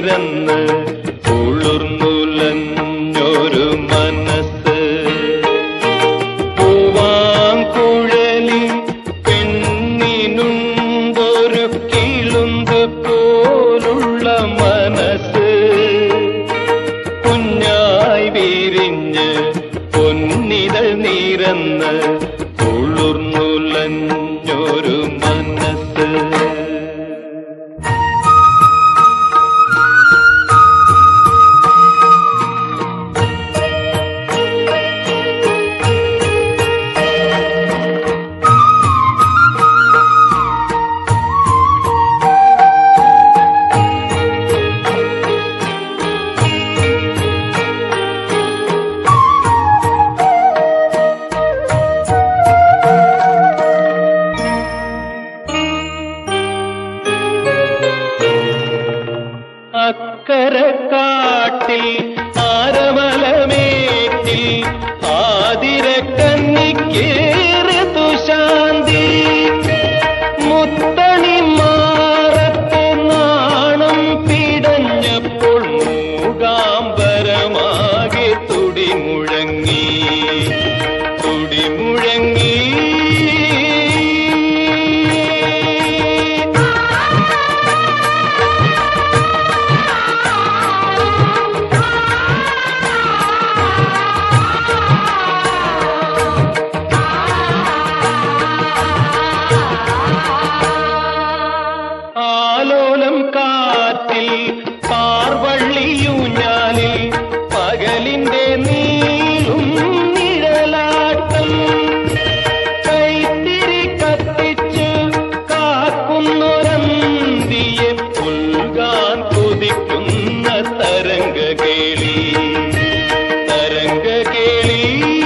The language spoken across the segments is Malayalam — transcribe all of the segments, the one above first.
നീരന്ന് ഉളുർന്നുലഞ്ഞൊരു മനസ്സ് പൂവാങ്കുഴലി പെണ്ണിനുണ്ടൊരു കിളുന്ത് പോലുള്ള മനസ്സ് കുഞ്ഞായി വിരിഞ്ഞ് പൊന്നിതൾ നീരന്ന് ഉളുർന്നുലഞ്ഞൊരു മനസ്സ് അക്കര കാട്ടിൽ ആരമലമേറ്റിൽ ആതിര കന്നിക്കേറെ തുശാന്തി മുത്തണി മാറത്തെ നാണം പിടഞ്ഞപ്പോൾ മൂകാംബരമാകെ തുടി മുഴങ്ങി തുടി മുഴങ്ങി ആലോലം കാറ്റിൽ പാർവള്ളിയൂഞ്ഞാലിൽ പകലിന്റെ നീളും നിഴലാട്ടം കൈത്തിരി കത്തിച്ച് കാക്കുന്നൊരന്തിയെ പുൽകാൻ കൊതിക്കുന്ന തരംഗ കേളി തരംഗ കേളി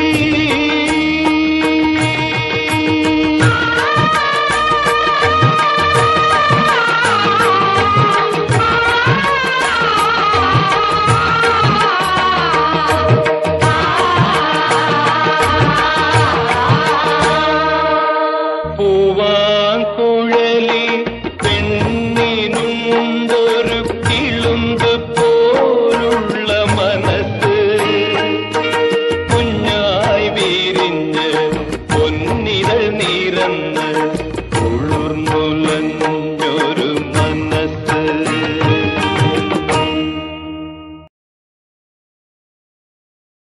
പൂവാങ്കുഴലി പെണ്ണിനുണ്ടൊരു കിളുന്ത് പോലുള്ള മനസ്സ് കുഞ്ഞായി വിരിഞ്ഞ് പൊന്നിതൾ നിരന്ന്